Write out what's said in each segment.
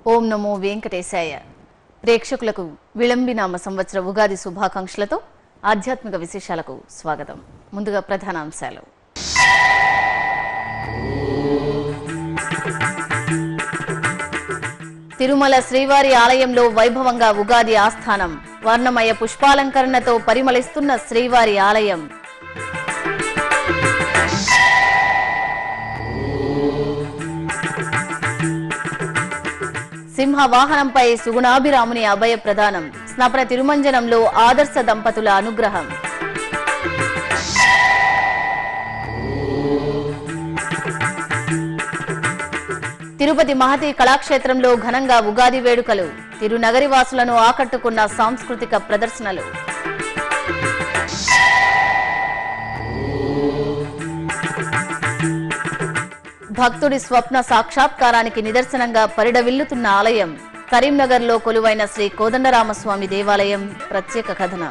ఓం నమో వెంకటేశాయ ప్రేక్షకులకు విళంబినామ సంవత్సర ఉగాది శుభాకాంక్షలతో ఆధ్యాత్మిక విశేషాలకు స్వాగతం ముందుగా ప్రధాన అంశాలు తిరుమల శ్రీవారి ఆలయంలో వైభవంగా ఉగాది ఆస్థానం వర్ణమయ పుష్పాలంకరణతో పరిమళిస్తున్న శ్రీవారి ఆలయం సింహ వాహనంపై సుగుణాభిరాముని అభయ ప్రదానం స్నపన తిరుమంజనంలో ఆదర్శ దంపతుల అనుగ్రహం తిరుపతి మహతి కళాక్షేత్రంలో ఘనంగా ఉగాది వేడుకలు తిరునగరి వాసులను ఆకట్టుకున్న సాంస్కృతిక ప్రదర్శనలు భక్తుడి స్వప్న సాక్షాత్కారానికి నిదర్శనంగా పరిడవిల్లుతున్న ఆలయం కరీంనగర్లో కొలువైన శ్రీ కోదండరామస్వామి దేవాలయం ప్రత్యేక కథనం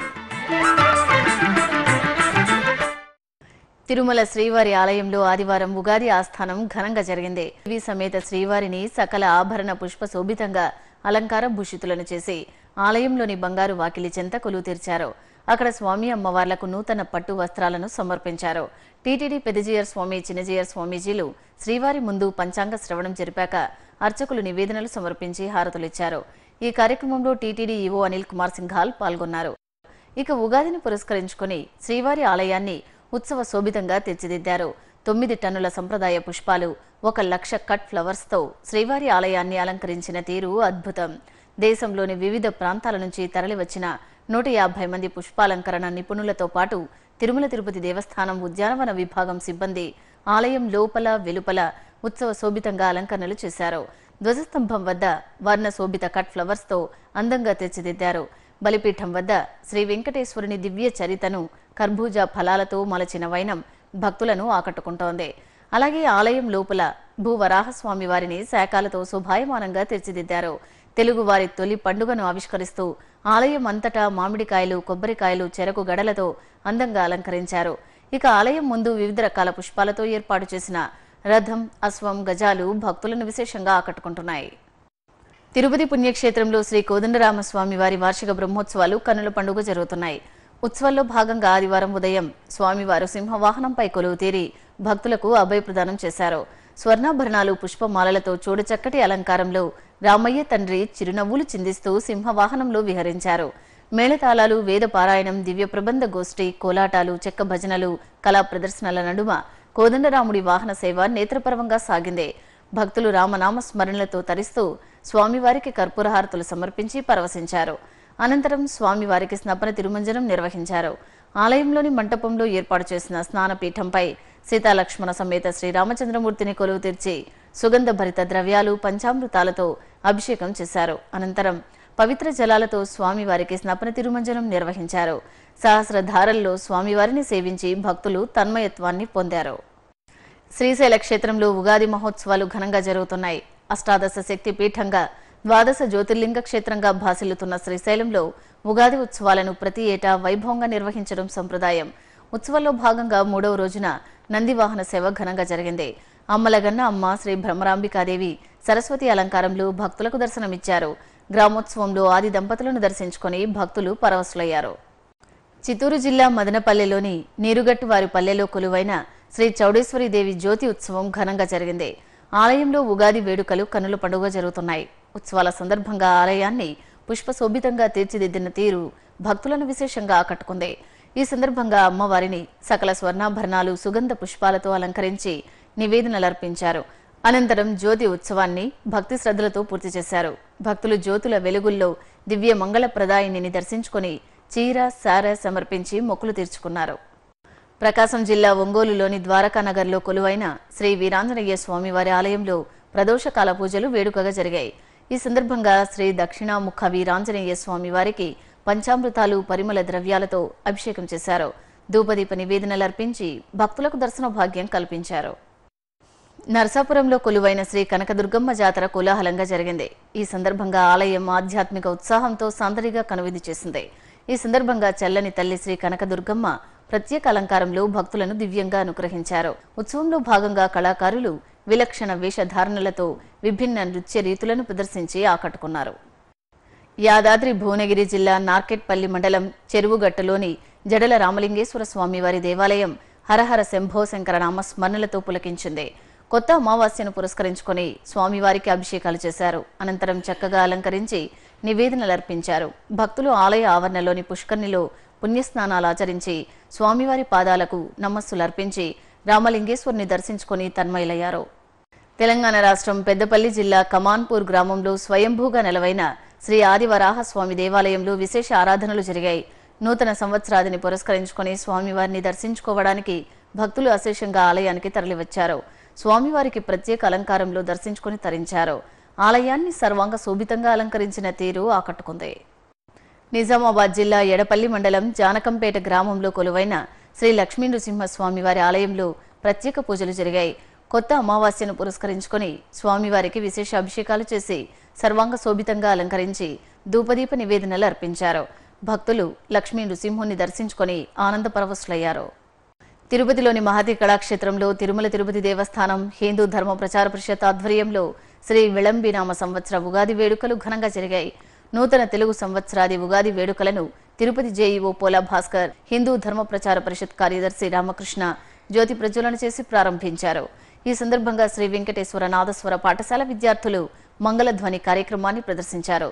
తిరుమల శ్రీవారి ఆలయంలో ఆదివారం ఉగాది ఆస్థానం ఘనంగా జరిగింది దేవి సమేత శ్రీవారిని సకల ఆభరణ పుష్ప శోభితంగా అలంకార భూషితులను చేసి ఆలయంలోని బంగారు వాకిలి చెంత కొలువు తీర్చారు అక్కడ స్వామి అమ్మవార్లకు నూతన పట్టు వస్త్రాలను సమర్పించారు టీటీడీ పెదజీయర్ స్వామి చిన్నజీయర్ స్వామీజీలు శ్రీవారి ముందు పంచాంగ శ్రవణం జరిపాక అర్చకులు నివేదనలు సమర్పించి హారతులిచ్చారు ఈ కార్యక్రమంలో టీటీడీ ఈవో అనిల్ కుమార్ సింఘాల్ పాల్గొన్నారు ఇక ఉగాదిని పురస్కరించుకుని శ్రీవారి ఆలయాన్ని ఉత్సవ శోభితంగా తీర్చిదిద్దారు తొమ్మిది టన్నుల సంప్రదాయ పుష్పాలు ఒక లక్ష కట్ ఫ్లవర్స్ తో శ్రీవారి ఆలయాన్ని అలంకరించిన తీరు అద్భుతం దేశంలోని వివిధ ప్రాంతాల నుంచి తరలివచ్చిన నూట యాభై మంది పుష్పాలంకరణ నిపుణులతో పాటు తిరుమల తిరుపతి దేవస్థానం ఉద్యానవన విభాగం సిబ్బంది ఆలయం లోపల వెలుపల ఉత్సవ శోభితంగా అలంకరణలు చేశారు ధ్వజస్తంభం వద్ద వర్ణ శోభిత కట్ ఫ్లవర్స్ తో అందంగా తీర్చిదిద్దారు బలిపీఠం వద్ద శ్రీ వెంకటేశ్వరుని దివ్య చరితను కర్బూజా ఫలాలతో మలచిన వైనం భక్తులను ఆకట్టుకుంటోంది అలాగే ఆలయం లోపల భూవరాహస్వామి వారిని శాఖలతో శోభాయమానంగా తీర్చిదిద్దారు తెలుగువారి తొలి పండుగను ఆవిష్కరిస్తూ ఆలయం అంతటా మామిడికాయలు కొబ్బరికాయలు చెరకు గడలతో అందంగా అలంకరించారు ఇక ఆలయం ముందు వివిధ రకాల పుష్పాలతో ఏర్పాటు చేసిన రథం అశ్వం గజాలు భక్తులను విశేషంగా ఆకట్టుకుంటున్నాయి తిరుపతి పుణ్యక్షేత్రంలో శ్రీ కోదండరామస్వామి వారి వార్షిక బ్రహ్మోత్సవాలు కన్నుల పండుగ జరుగుతున్నాయి ఉత్సవాల్లో భాగంగా ఆదివారం ఉదయం స్వామివారు సింహవాహనంపై కొలువు తీరి భక్తులకు అభయ ప్రదానం చేశారు స్వర్ణాభరణాలు పుష్పమాలలతో చూడచక్కటి అలంకారంలో రామయ్య తండ్రి చిరునవ్వులు చిందిస్తూ సింహవాహనంలో విహరించారు మేళతాళాలు వేద పారాయణం దివ్య ప్రబంధ గోష్ఠి కోలాటాలు చెక్క భజనలు కళా ప్రదర్శనల నడుమ కోదండరాముడి వాహన సేవ నేత్రపర్వంగా సాగింది భక్తులు రామనామ స్మరణలతో తరిస్తూ స్వామివారికి కర్పూరహారతులు సమర్పించి పరవశించారు అనంతరం స్వామివారికి స్నపన తిరుమంజనం నిర్వహించారు ఆలయంలోని మంటపంలో ఏర్పాటు చేసిన స్నానపీఠంపై సీతాలక్ష్మణ సమేత శ్రీరామచంద్రమూర్తిని కొలువు తీర్చి సుగంధ భరిత ద్రవ్యాలు పంచామృతాలతో అభిషేకం చేశారు అనంతరం పవిత్ర జలాలతో స్వామివారికి స్నపన తిరుమంజనం నిర్వహించారు సహస్ర ధారల్లో స్వామివారిని సేవించి భక్తులు తన్మయత్వాన్ని పొందారు శ్రీశైల క్షేత్రంలో ఉగాది మహోత్సవాలు ఘనంగా జరుగుతున్నాయి అష్టాదశ శక్తి పీఠంగా ద్వాదశ జ్యోతిర్లింగ క్షేత్రంగా భాసిల్లుతున్న శ్రీశైలంలో ఉగాది ఉత్సవాలను ప్రతి ఏటా వైభవంగా నిర్వహించడం సంప్రదాయం ఉత్సవాల్లో భాగంగా మూడవ రోజున నందివాహన సేవ ఘనంగా జరిగింది అమ్మలగన్న అమ్మ శ్రీ భ్రమరాంబికాదేవి సరస్వతి అలంకారంలో భక్తులకు దర్శనమిచ్చారు గ్రామోత్సవంలో ఆది దంపతులను దర్శించుకొని భక్తులు పరవశులయ్యారు చిత్తూరు జిల్లా మదనపల్లెలోని నీరుగట్టు వారి పల్లెలో కొలువైన శ్రీ చౌడేశ్వరి దేవి జ్యోతి ఉత్సవం ఘనంగా జరిగింది ఆలయంలో ఉగాది వేడుకలు కన్నుల పండుగ జరుగుతున్నాయి ఉత్సవాల సందర్భంగా ఆలయాన్ని పుష్పశోభితంగా తీర్చిదిద్దిన తీరు భక్తులను విశేషంగా ఆకట్టుకుంది ఈ సందర్భంగా అమ్మవారిని సకల స్వర్ణాభరణాలు సుగంధ పుష్పాలతో అలంకరించి నివేదనలర్పించారు అనంతరం జ్యోతి ఉత్సవాన్ని భక్తి శ్రద్ధలతో పూర్తి చేశారు భక్తులు జ్యోతుల వెలుగుల్లో దివ్య మంగళ ప్రదాయిని దర్శించుకొని చీర సార సమర్పించి మొక్కులు తీర్చుకున్నారు ప్రకాశం జిల్లా ఒంగోలులోని ద్వారకానగర్లో కొలువైన శ్రీ వీరాంజనేయ స్వామివారి ఆలయంలో ప్రదోషకాల పూజలు వేడుకగా జరిగాయి ఈ సందర్భంగా శ్రీ దక్షిణాముఖ వీరాంజనేయ స్వామి వారికి పంచామృతాలు పరిమళ ద్రవ్యాలతో అభిషేకం చేశారు ధూపదీప నివేదనలర్పించి భక్తులకు దర్శన భాగ్యం కల్పించారు నరసాపురంలో కొలువైన శ్రీ కనకదుర్గమ్మ జాతర కోలాహలంగా జరిగింది ఈ సందర్భంగా ఆలయం ఆధ్యాత్మిక ఉత్సాహంతో సందడిగా కనువిందు చేసింది ఈ సందర్భంగా చల్లని తల్లి శ్రీ కనకదుర్గమ్మ ప్రత్యేక అలంకారంలో భక్తులను దివ్యంగా అనుగ్రహించారు ఉత్సవంలో భాగంగా కళాకారులు విలక్షణ వేషధారణలతో విభిన్న నృత్య రీతులను ప్రదర్శించి ఆకట్టుకున్నారు యాదాద్రి భువనగిరి జిల్లా నార్కెట్పల్లి మండలం చెరువుగట్టులోని జడల రామలింగేశ్వర స్వామివారి దేవాలయం హరహర శంభో శంకర నామ స్మరణలతో పులకించింది కొత్త అమావాస్యను పురస్కరించుకొని స్వామివారికి అభిషేకాలు చేశారు అనంతరం చక్కగా అలంకరించి నివేదనలర్పించారు భక్తులు ఆలయ ఆవరణలోని పుష్కర్ణిలో పుణ్యస్నానాలు ఆచరించి స్వామివారి పాదాలకు నమస్సులర్పించి రామలింగేశ్వరుని దర్శించుకొని తన్మయులయ్యారు తెలంగాణ రాష్ట్రం పెద్దపల్లి జిల్లా కమాన్పూర్ గ్రామంలో స్వయంభూగా నెలవైన శ్రీ ఆదివరాహ స్వామి దేవాలయంలో విశేష ఆరాధనలు జరిగాయి నూతన సంవత్సరాదిని పురస్కరించుకొని స్వామివారిని దర్శించుకోవడానికి భక్తులు అశేషంగా ఆలయానికి తరలివచ్చారు స్వామివారికి ప్రత్యేక అలంకారంలో దర్శించుకొని తరించారు ఆలయాన్ని సర్వాంగ శోభితంగా అలంకరించిన తీరు ఆకట్టుకుంది నిజామాబాద్ జిల్లా ఎడపల్లి మండలం జానకంపేట గ్రామంలో కొలువైన శ్రీ లక్ష్మీ నృసింహస్వామి వారి ఆలయంలో ప్రత్యేక పూజలు జరిగాయి కొత్త అమావాస్యను పురస్కరించుకొని స్వామివారికి విశేష అభిషేకాలు చేసి సర్వాంగ శోభితంగా అలంకరించి ధూపదీప నివేదనలు అర్పించారు భక్తులు లక్ష్మీ నృసింహుని దర్శించుకొని ఆనంద పరవశులయ్యారు తిరుపతిలోని మహతి కళాక్షేత్రంలో తిరుమల తిరుపతి దేవస్థానం హిందూ ధర్మ ప్రచార పరిషత్ ఆధ్వర్యంలో శ్రీ విళంబినామ సంవత్సర ఉగాది వేడుకలు ఘనంగా జరిగాయి నూతన తెలుగు సంవత్సరాది ఉగాది వేడుకలను తిరుపతి జేఈఓ పోలా భాస్కర్ హిందూ ధర్మ ప్రచార పరిషత్ కార్యదర్శి రామకృష్ణ జ్యోతి ప్రజ్వలన చేసి ప్రారంభించారు ఈ సందర్భంగా శ్రీ వెంకటేశ్వర నాదస్వర పాఠశాల విద్యార్థులు మంగళధ్వని కార్యక్రమాన్ని ప్రదర్శించారు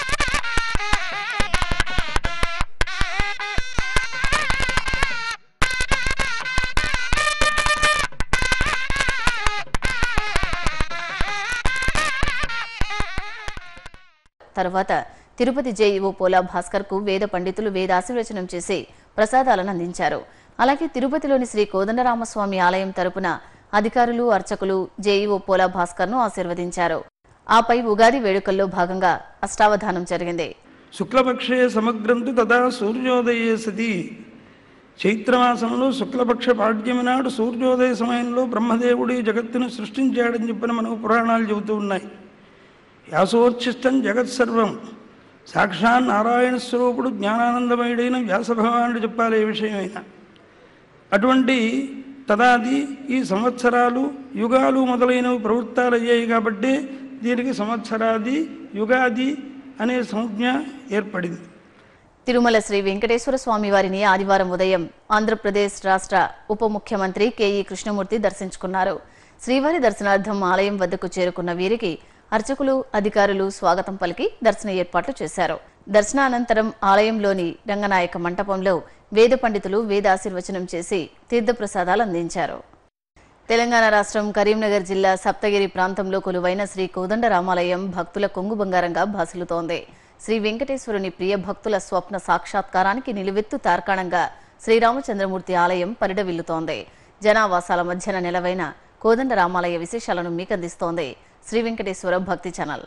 తర్వాత తిరుపతి జేఈఓ పోలా భాస్కర్ కు వేద పండితులు వేదాశీర్వచనం చేసి ప్రసాదాలను అందించారు అలాగే తిరుపతిలోని శ్రీ కోదండరామస్వామి ఆలయం తరపున అధికారులు అర్చకులు జేఈఓ పోలా భాస్కర్ ను ఆశీర్వదించారు ఆపై ఉగాది వేడుకల్లో భాగంగా అష్టావధానం జరిగింది శుక్లపక్షే సమగ్రంతు తదా సూర్యోదయే సతి చైత్రమాసంలో శుక్లపక్ష పాడ్యమి నాడు సూర్యోదయ సమయంలో బ్రహ్మదేవుడి జగత్తును సృష్టించాడని చెప్పిన మనకు పురాణాలు చెబుతూ ఉన్నాయి వ్యాసోర్చిష్టం జగత్ సర్వం సాక్షాత్ నారాయణ స్వరూపుడు జ్ఞానానందమయుడైన వ్యాస భగవానుడు చెప్పాలి ఏ విషయమైనా అటువంటి తదాది ఈ సంవత్సరాలు యుగాలు మొదలైనవి ప్రవృత్తాలయ్యాయి కాబట్టి దీనికి సంవత్సరాది యుగాది అనే సంజ్ఞ ఏర్పడింది తిరుమల శ్రీ వెంకటేశ్వర స్వామి వారిని ఆదివారం ఉదయం ఆంధ్రప్రదేశ్ రాష్ట్ర ఉప ముఖ్యమంత్రి కెఈ కృష్ణమూర్తి దర్శించుకున్నారు శ్రీవారి దర్శనార్థం ఆలయం వద్దకు చేరుకున్న వీరికి అర్చకులు అధికారులు స్వాగతం పలికి దర్శన ఏర్పాట్లు చేశారు దర్శనానంతరం ఆలయంలోని రంగనాయక మంటపంలో వేద పండితులు వేదాశీర్వచనం చేసి తీర్థప్రసాదాలు అందించారు తెలంగాణ రాష్ట్రం కరీంనగర్ జిల్లా సప్తగిరి ప్రాంతంలో కొలువైన శ్రీ కోదండ రామాలయం భక్తుల కొంగు బంగారంగా భాసులుతోంది శ్రీ వెంకటేశ్వరుని ప్రియ భక్తుల స్వప్న సాక్షాత్కారానికి నిలువెత్తు తార్కాణంగా శ్రీరామచంద్రమూర్తి ఆలయం పరిడవిల్లుతోంది జనావాసాల మధ్యన నెలవైన కోదండ రామాలయ విశేషాలను మీకందిస్తోంది శ్రీ వెంకటేశ్వర భక్తి ఛానల్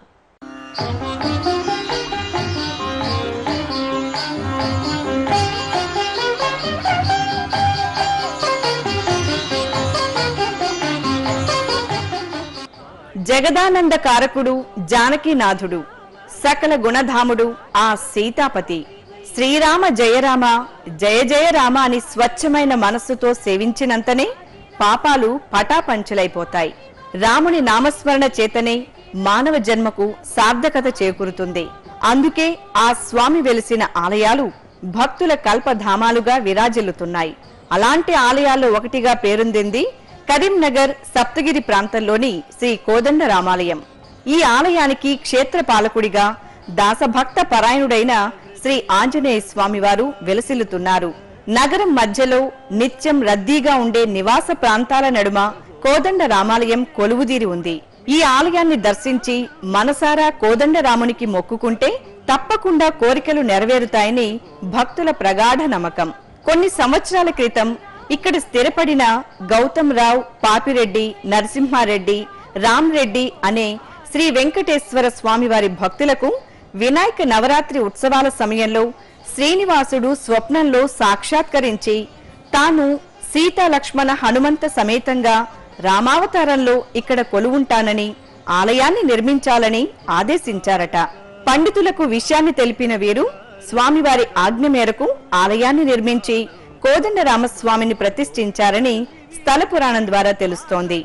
జగదానంద కారకుడు జానకీనాథుడు సకల గుణధాముడు ఆ సీతాపతి శ్రీరామ జయరామ జయ జయ రామ అని స్వచ్ఛమైన మనస్సుతో సేవించినంతనే పాపాలు పటాపంచలైపోతాయి రాముని నామస్మరణ చేతనే మానవ జన్మకు సార్థకత చేకూరుతుంది అందుకే ఆ స్వామి వెలిసిన ఆలయాలు భక్తుల కల్పధామాలుగా విరాజిల్లుతున్నాయి అలాంటి ఆలయాల్లో ఒకటిగా పేరొందింది కరీంనగర్ సప్తగిరి ప్రాంతంలోని శ్రీ కోదండ రామాలయం ఈ ఆలయానికి క్షేత్ర పాలకుడిగా దాసభక్త పరాయణుడైన శ్రీ ఆంజనేయ స్వామివారు వెలసిల్లుతున్నారు నగరం మధ్యలో నిత్యం రద్దీగా ఉండే నివాస ప్రాంతాల నడుమ కోదండ రామాలయం కొలువుదీరి ఉంది ఈ ఆలయాన్ని దర్శించి మనసారా కోదండ రామునికి మొక్కుకుంటే తప్పకుండా కోరికలు నెరవేరుతాయని భక్తుల ప్రగాఢ నమ్మకం కొన్ని సంవత్సరాల క్రితం ఇక్కడ స్థిరపడిన గౌతమ్ రావు పాపిరెడ్డి నరసింహారెడ్డి రామ్ రెడ్డి అనే శ్రీ వెంకటేశ్వర స్వామివారి భక్తులకు వినాయక నవరాత్రి ఉత్సవాల సమయంలో శ్రీనివాసుడు స్వప్నంలో సాక్షాత్కరించి తాను సీతా లక్ష్మణ హనుమంత సమేతంగా రామావతారంలో ఇక్కడ కొలువుంటానని ఆలయాన్ని నిర్మించాలని ఆదేశించారట పండితులకు విషయాన్ని తెలిపిన వీరు స్వామివారి ఆజ్ఞ మేరకు ఆలయాన్ని నిర్మించి కోదండ రామస్వామిని ప్రతిష్ఠించారని స్థల పురాణం ద్వారా తెలుస్తోంది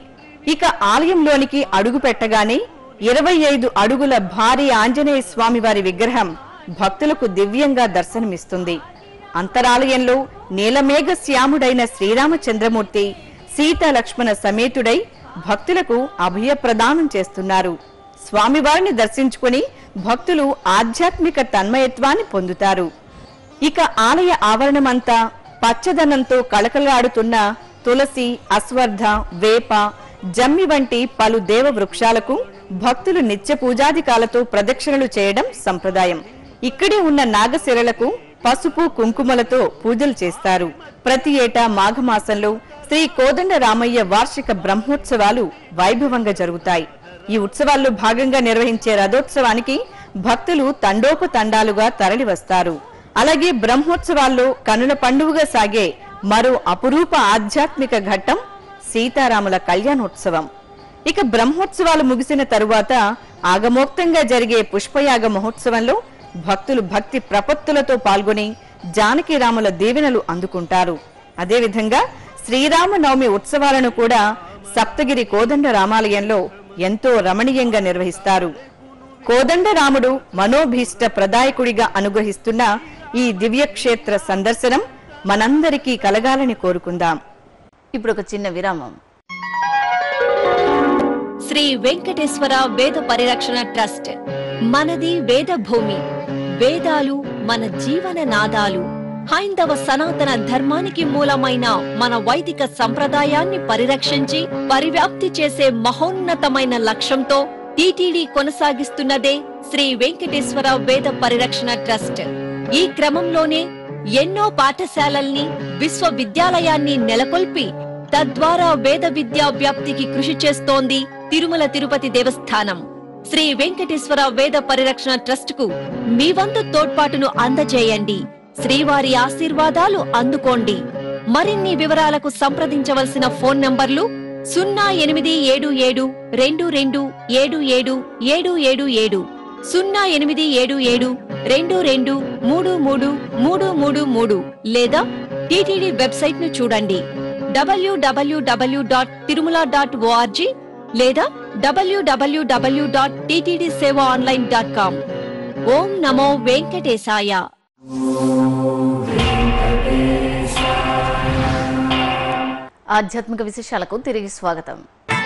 ఇక ఆలయంలోనికి అడుగు పెట్టగానే ఇరవై ఐదు అడుగుల భారీ ఆంజనేయ స్వామి వారి విగ్రహం భక్తులకు దివ్యంగా దర్శనమిస్తుంది అంతరాలయంలో నీలమేఘ శ్యాముడైన శ్రీరామచంద్రమూర్తి సీతా లక్ష్మణ సమేతుడై భక్తులకు అభయ ప్రదానం చేస్తున్నారు స్వామివారిని దర్శించుకుని భక్తులు ఆధ్యాత్మిక తన్మయత్వాన్ని పొందుతారు ఇక ఆలయ ఆవరణమంతా పచ్చదనంతో కళకళలాడుతున్న తులసి అశ్వర్థ వేప జమ్మి వంటి పలు దేవ వృక్షాలకు భక్తులు నిత్య పూజాధికాలతో ప్రదక్షిణలు చేయడం సంప్రదాయం ఇక్కడే ఉన్న నాగశిరలకు పసుపు కుంకుమలతో పూజలు చేస్తారు ప్రతి ఏటా మాఘమాసంలో శ్రీ కోదండ రామయ్య వార్షిక బ్రహ్మోత్సవాలు వైభవంగా జరుగుతాయి ఈ ఉత్సవాల్లో భాగంగా నిర్వహించే రథోత్సవానికి భక్తులు తండోపతండాలుగా తరలివస్తారు అలాగే బ్రహ్మోత్సవాల్లో కనుల పండుగగా సాగే మరో అపురూప ఆధ్యాత్మిక ఘట్టం సీతారాముల కళ్యాణోత్సవం ఇక బ్రహ్మోత్సవాలు ముగిసిన తరువాత ఆగమోక్తంగా జరిగే పుష్పయాగ మహోత్సవంలో భక్తులు భక్తి ప్రపత్తులతో పాల్గొని జానకిరాముల దీవెనలు అందుకుంటారు అదేవిధంగా శ్రీరామనవమి ఉత్సవాలను కూడా సప్తగిరి కోదండ రామాలయంలో ఎంతో రమణీయంగా నిర్వహిస్తారు కోదండరాముడు మనోభీష్ట ప్రదాయకుడిగా అనుగ్రహిస్తున్న ఈ దివ్యక్షేత్ర సందర్శనం మనందరికీ కలగాలని కోరుకుందాం ఇప్పుడు ఒక చిన్న విరామం శ్రీ వెంకటేశ్వర వేద పరిరక్షణ ట్రస్ట్ మనది వేద భూమి వేదాలు మన జీవన నాదాలు హైందవ సనాతన ధర్మానికి మూలమైన మన వైదిక సంప్రదాయాన్ని పరిరక్షించి పరివ్యాప్తి చేసే మహోన్నతమైన లక్ష్యంతో టీటీడీ కొనసాగిస్తున్నదే శ్రీ వెంకటేశ్వర వేద పరిరక్షణ ట్రస్ట్ ఈ క్రమంలోనే ఎన్నో పాఠశాలల్ని విశ్వవిద్యాలయాన్ని నెలకొల్పి తద్వారా వేద విద్యా వ్యాప్తికి కృషి చేస్తోంది తిరుమల తిరుపతి దేవస్థానం శ్రీ వెంకటేశ్వర వేద పరిరక్షణ ట్రస్ట్ కు మీ వంతు తోడ్పాటును అందజేయండి శ్రీవారి ఆశీర్వాదాలు అందుకోండి మరిన్ని వివరాలకు సంప్రదించవలసిన ఫోన్ నంబర్లు సున్నా ఎనిమిది ఏడు ఏడు రెండు రెండు ఏడు ఏడు ఏడు ఏడు ఏడు సున్నా ఎనిమిది ఏడు ఏడు రెండు రెండు మూడు మూడు మూడు మూడు మూడు లేదా టీటీడీ వెబ్సైట్ ను చూడండి W W W dot Tirumala dot O R G లేదా W W W dot TTD seva online dot com ఓం నమో వెంకటేశాయ ఆధ్యాత్మిక విశేషాలకు తిరిగి స్వాగతం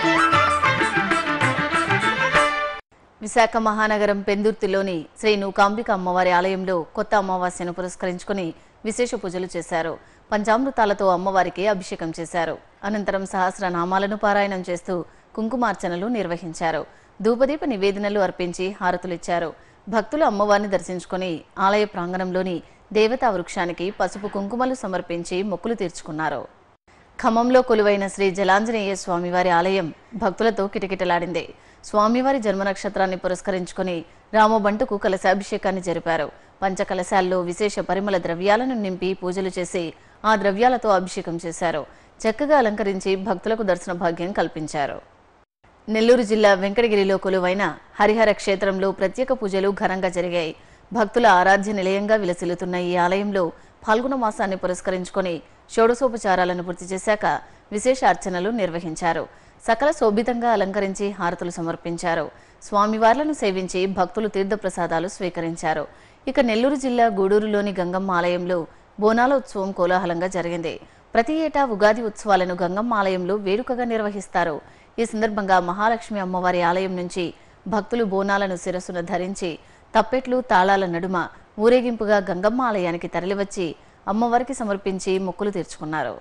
విశాఖ మహానగరం పెందుర్తిలోని శ్రీ నూకాంబిక అమ్మవారి ఆలయంలో కొత్త అమావాస్యను పురస్కరించుకుని విశేష పూజలు చేశారు పంచామృతాలతో అమ్మవారికి అభిషేకం చేశారు అనంతరం సహస్ర నామాలను పారాయణం చేస్తూ కుంకుమార్చనలు నిర్వహించారు ధూపదీప నివేదనలు అర్పించి హారతులిచ్చారు భక్తులు అమ్మవారిని దర్శించుకుని ఆలయ ప్రాంగణంలోని దేవతా వృక్షానికి పసుపు కుంకుమలు సమర్పించి మొక్కులు తీర్చుకున్నారు ఖమ్మంలో కొలువైన శ్రీ జలాంజనేయ స్వామివారి ఆలయం భక్తులతో కిటకిటలాడింది స్వామివారి జన్మ నక్షత్రాన్ని పురస్కరించుకుని రామబంటుకు కలశాభిషేకాన్ని జరిపారు పంచకలశాల్లో విశేష పరిమళ ద్రవ్యాలను నింపి పూజలు చేసి ఆ ద్రవ్యాలతో అభిషేకం చేశారు చక్కగా అలంకరించి భక్తులకు దర్శన భాగ్యం కల్పించారు నెల్లూరు జిల్లా వెంకటగిరిలో కొలువైన హరిహర క్షేత్రంలో ప్రత్యేక పూజలు ఘనంగా జరిగాయి భక్తుల ఆరాధ్య నిలయంగా విలసిల్లుతున్న ఈ ఆలయంలో పాల్గొన మాసాన్ని పురస్కరించుకొని షోడశోపచారాలను పూర్తి చేశాక విశేష అర్చనలు నిర్వహించారు సకల శోభితంగా అలంకరించి హారతులు సమర్పించారు స్వామివార్లను సేవించి భక్తులు తీర్థప్రసాదాలు స్వీకరించారు ఇక నెల్లూరు జిల్లా గూడూరులోని గంగమ్మ ఆలయంలో బోనాల ఉత్సవం కోలాహలంగా జరిగింది ప్రతి ఏటా ఉగాది ఉత్సవాలను గంగమ్మ ఆలయంలో వేడుకగా నిర్వహిస్తారు ఈ సందర్భంగా మహాలక్ష్మి అమ్మవారి ఆలయం నుంచి భక్తులు బోనాలను శిరస్సున ధరించి తప్పెట్లు తాళాల నడుమ ఊరేగింపుగా గంగమ్మ ఆలయానికి తరలివచ్చి అమ్మవారికి సమర్పించి మొక్కులు తీర్చుకున్నారు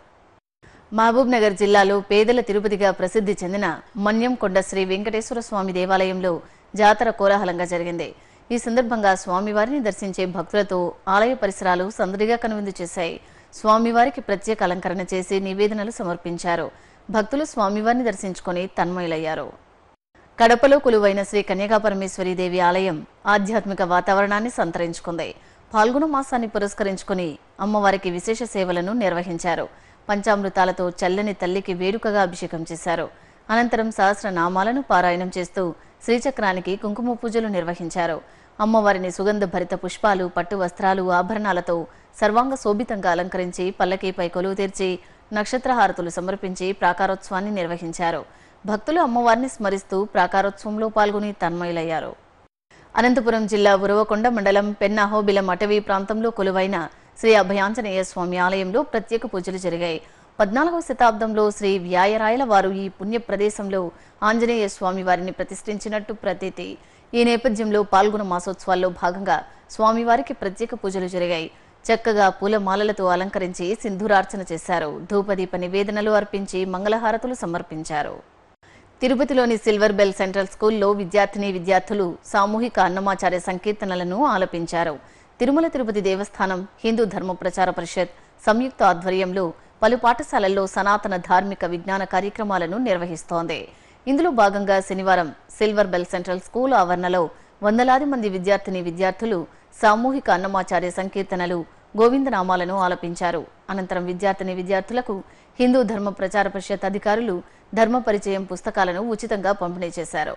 మహబూబ్ నగర్ జిల్లాలో పేదల తిరుపతిగా ప్రసిద్ధి చెందిన మన్యం కొండ శ్రీ వెంకటేశ్వర స్వామి దేవాలయంలో జాతర కోలాహలంగా జరిగింది ఈ సందర్భంగా స్వామివారిని దర్శించే భక్తులతో ఆలయ పరిసరాలు సందడిగా కనువిందు చేశాయి స్వామివారికి ప్రత్యేక అలంకరణ చేసి నివేదనలు సమర్పించారు భక్తులు స్వామివారిని దర్శించుకొని తన్మయులయ్యారు కడపలో కొలువైన శ్రీ కన్యకాపరమేశ్వరి దేవి ఆలయం ఆధ్యాత్మిక వాతావరణాన్ని సంతరించుకుంది పాల్గొన మాసాన్ని పురస్కరించుకుని అమ్మవారికి విశేష సేవలను నిర్వహించారు పంచామృతాలతో చల్లని తల్లికి వేడుకగా అభిషేకం చేశారు అనంతరం సహస్ర నామాలను పారాయణం చేస్తూ శ్రీచక్రానికి కుంకుమ పూజలు నిర్వహించారు అమ్మవారిని సుగంధ భరిత పుష్పాలు పట్టు వస్త్రాలు ఆభరణాలతో సర్వాంగ శోభితంగా అలంకరించి పల్లకీపై కొలువు తీర్చి నక్షత్రహారతులు సమర్పించి ప్రాకారోత్సవాన్ని నిర్వహించారు భక్తులు అమ్మవారిని స్మరిస్తూ ప్రాకారోత్సవంలో పాల్గొని తన్మయులయ్యారు అనంతపురం జిల్లా ఉరవకొండ మండలం పెన్నాహోబిలం అటవీ ప్రాంతంలో కొలువైన శ్రీ అభయాంజనేయ స్వామి ఆలయంలో ప్రత్యేక పూజలు జరిగాయి పద్నాలుగవ శతాబ్దంలో శ్రీ వ్యాయరాయల వారు ఈ పుణ్య ప్రదేశంలో ఆంజనేయ స్వామి వారిని ప్రతిష్ఠించినట్టు ప్రతీతి ఈ నేపథ్యంలో పాల్గొన మాసోత్సవాల్లో భాగంగా స్వామివారికి ప్రత్యేక పూజలు జరిగాయి చక్కగా పూలమాలలతో అలంకరించి సింధూరార్చన చేశారు ధూపదీప నివేదనలు అర్పించి మంగళహారతులు సమర్పించారు తిరుపతిలోని సిల్వర్ బెల్ సెంట్రల్ స్కూల్లో విద్యార్థిని విద్యార్థులు సామూహిక అన్నమాచార్య సంకీర్తనలను ఆలపించారు తిరుమల తిరుపతి దేవస్థానం హిందూ ధర్మ ప్రచార పరిషత్ సంయుక్త ఆధ్వర్యంలో పలు పాఠశాలల్లో సనాతన ధార్మిక విజ్ఞాన కార్యక్రమాలను నిర్వహిస్తోంది ఇందులో భాగంగా శనివారం సిల్వర్ బెల్ సెంట్రల్ స్కూల్ ఆవరణలో వందలాది మంది విద్యార్థిని విద్యార్థులు సామూహిక అన్నమాచార్య సంకీర్తనలు గోవిందనామాలను ఆలపించారు అనంతరం విద్యార్థిని విద్యార్థులకు హిందూ ధర్మ ప్రచార పరిషత్ అధికారులు ధర్మ పరిచయం పుస్తకాలను ఉచితంగా పంపిణీ చేశారు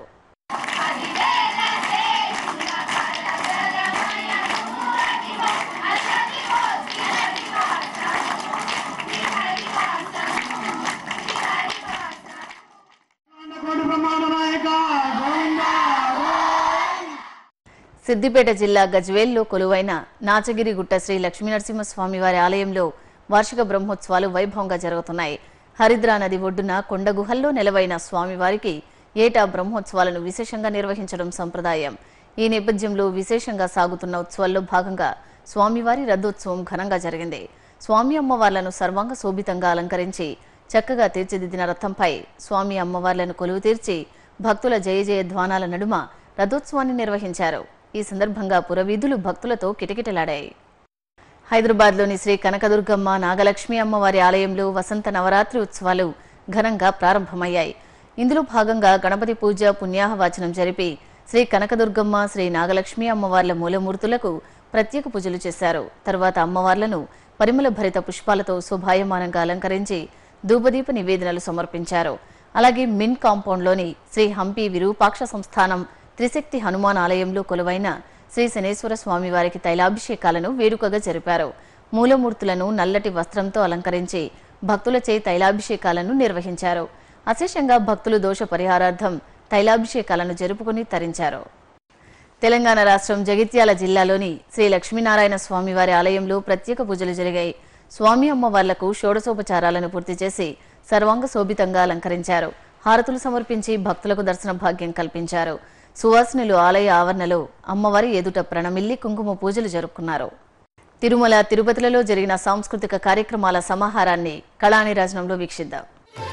సిద్దిపేట జిల్లా గజ్వేల్లో కొలువైన నాచగిరిగుట్ట శ్రీ లక్ష్మీనరసింహస్వామి వారి ఆలయంలో వార్షిక బ్రహ్మోత్సవాలు వైభవంగా జరుగుతున్నాయి హరిద్రా నది ఒడ్డున కొండ గుహల్లో నెలవైన స్వామివారికి ఏటా బ్రహ్మోత్సవాలను విశేషంగా నిర్వహించడం సంప్రదాయం ఈ నేపథ్యంలో విశేషంగా సాగుతున్న ఉత్సవాల్లో భాగంగా స్వామివారి రథోత్సవం ఘనంగా జరిగింది స్వామి అమ్మవార్లను సర్వాంగ శోభితంగా అలంకరించి చక్కగా తీర్చిదిద్దిన రథంపై స్వామి అమ్మవార్లను కొలువు తీర్చి భక్తుల జయ జయ ధ్వానాల నడుమ రథోత్సవాన్ని నిర్వహించారు ఈ సందర్భంగా పురవీధులు భక్తులతో కిటకిటలాడాయి హైదరాబాద్లోని శ్రీ కనకదుర్గమ్మ నాగలక్ష్మి అమ్మవారి ఆలయంలో వసంత నవరాత్రి ఉత్సవాలు ఘనంగా ప్రారంభమయ్యాయి ఇందులో భాగంగా గణపతి పూజ పుణ్యాహవాచనం జరిపి శ్రీ కనకదుర్గమ్మ శ్రీ నాగలక్ష్మి అమ్మవార్ల మూలమూర్తులకు ప్రత్యేక పూజలు చేశారు తర్వాత అమ్మవార్లను పరిమళ భరిత పుష్పాలతో శోభాయమానంగా అలంకరించి ధూపదీప నివేదనలు సమర్పించారు అలాగే మిన్ కాంపౌండ్లోని శ్రీ హంపి విరూపాక్ష సంస్థానం త్రిశక్తి హనుమాన్ ఆలయంలో కొలువైన శ్రీ శనేశ్వర స్వామి వారికి తైలాభిషేకాలను వేడుకగా జరిపారు మూలమూర్తులను నల్లటి వస్త్రంతో అలంకరించి భక్తులచే తైలాభిషేకాలను నిర్వహించారు అశేషంగా భక్తులు దోష పరిహారార్థం తైలాభిషేకాలను జరుపుకుని తరించారు తెలంగాణ రాష్ట్రం జగిత్యాల జిల్లాలోని శ్రీ లక్ష్మీనారాయణ స్వామివారి ఆలయంలో ప్రత్యేక పూజలు జరిగాయి స్వామి అమ్మవార్లకు షోడశోపచారాలను పూర్తి చేసి సర్వాంగ శోభితంగా అలంకరించారు హారతులు సమర్పించి భక్తులకు దర్శన భాగ్యం కల్పించారు సువాసినులు ఆలయ ఆవరణలో అమ్మవారి ఎదుట ప్రణమిల్లి కుంకుమ పూజలు జరుపుకున్నారు తిరుమల తిరుపతిలలో జరిగిన సాంస్కృతిక కార్యక్రమాల సమాహారాన్ని కళానిరాజనంలో వీక్షిద్దాం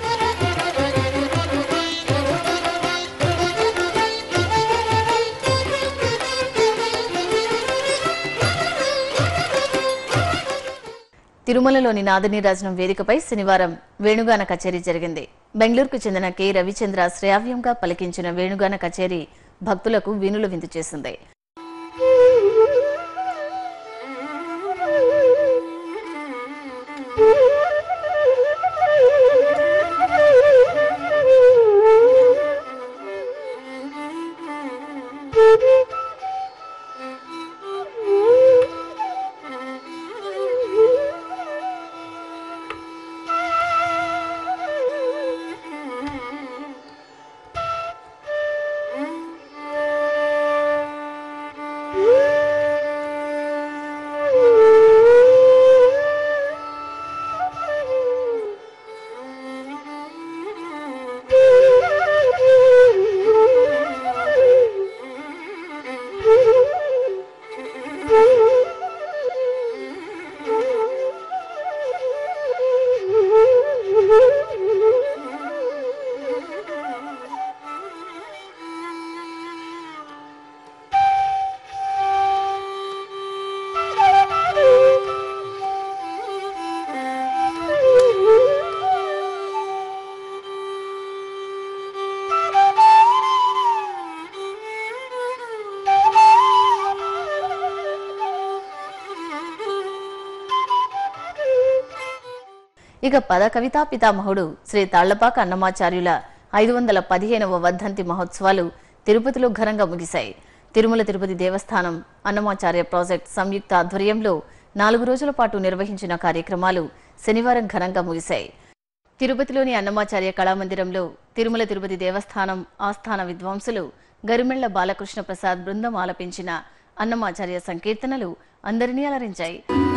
తిరుమలలోని నాదనీరాజనం వేదికపై శనివారం వేణుగాన కచేరీ జరిగింది బెంగళూరుకు చెందిన కె రవిచంద్ర శ్రావ్యంగా పలికించిన వేణుగాన కచేరీ భక్తులకు వీణులు విందు చేసింది ఇక పద కవితా పితామహుడు శ్రీ తాళ్లపాక అన్నమాచార్యుల ఐదు వందల పదిహేనవ వర్ధంతి మహోత్సవాలు తిరుపతిలో ఘనంగా ముగిశాయి తిరుమల తిరుపతి దేవస్థానం అన్నమాచార్య ప్రాజెక్ట్ సంయుక్త ఆధ్వర్యంలో నాలుగు రోజుల పాటు నిర్వహించిన కార్యక్రమాలు శనివారం ఘనంగా ముగిశాయి తిరుపతిలోని అన్నమాచార్య కళామందిరంలో తిరుమల తిరుపతి దేవస్థానం ఆస్థాన విద్వాంసులు గరిమెళ్ల బాలకృష్ణ ప్రసాద్ బృందం ఆలపించిన అన్నమాచార్య సంకీర్తనలు అందరినీ అలరించాయి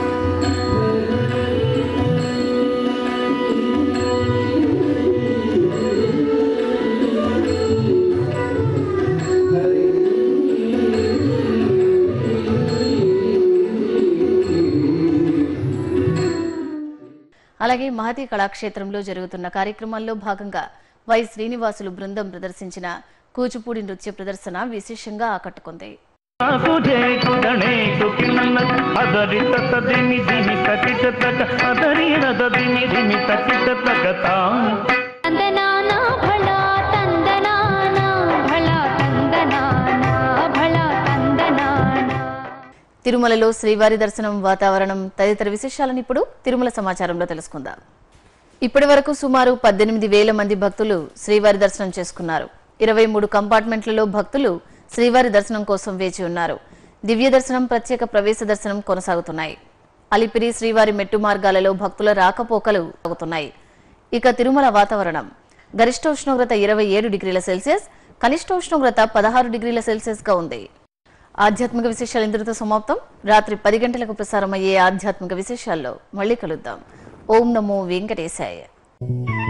అలాగే మహతి కళాక్షేత్రంలో జరుగుతున్న కార్యక్రమాల్లో భాగంగా వై శ్రీనివాసులు బృందం ప్రదర్శించిన కూచిపూడి నృత్య ప్రదర్శన విశేషంగా ఆకట్టుకుంది గణేశు కిన్న అదరి తదిమి దిమి తకిట తక అదరి నదిమి దిమి తకిట తకతా తందనానా భళా తందనానా భళా తందనానా భళా తందనానా తిరుమలలో శ్రీవారి దర్శనం వాతావరణం తదితర విశేషాలను ఇప్పుడు తిరుమల సమాచారంలో తెలుసుకుందాం ఇప్పటి వరకు సుమారు పద్దెనిమిది వేల మంది భక్తులు శ్రీవారి దర్శనం చేసుకున్నారు ఇరవై మూడు కంపార్ట్మెంట్లలో భక్తులు శ్రీవారి దర్శనం కోసం వేచి ఉన్నారు దివ్య దర్శనం ప్రత్యేక ప్రవేశ దర్శనం కొనసాగుతున్నాయి అలిపిరి శ్రీవారి మెట్టు మార్గాలలో భక్తుల రాకపోకలు సాగుతున్నాయి ఇక తిరుమల వాతావరణం గరిష్ట ఉష్ణోగ్రత ఇరవై ఏడు డిగ్రీల సెల్సియస్ కనిష్ట ఉష్ణోగ్రత పదహారు డిగ్రీల సెల్సియస్ గా ఉంది ఆధ్యాత్మిక విశేషాలు ఇంతటితో సమాప్తం రాత్రి పది గంటలకు ప్రసారమయ్యే ఆధ్యాత్మిక విశేషాల్లో మళ్ళీ కలుద్దాం ఓం నమో వెంకటేశాయ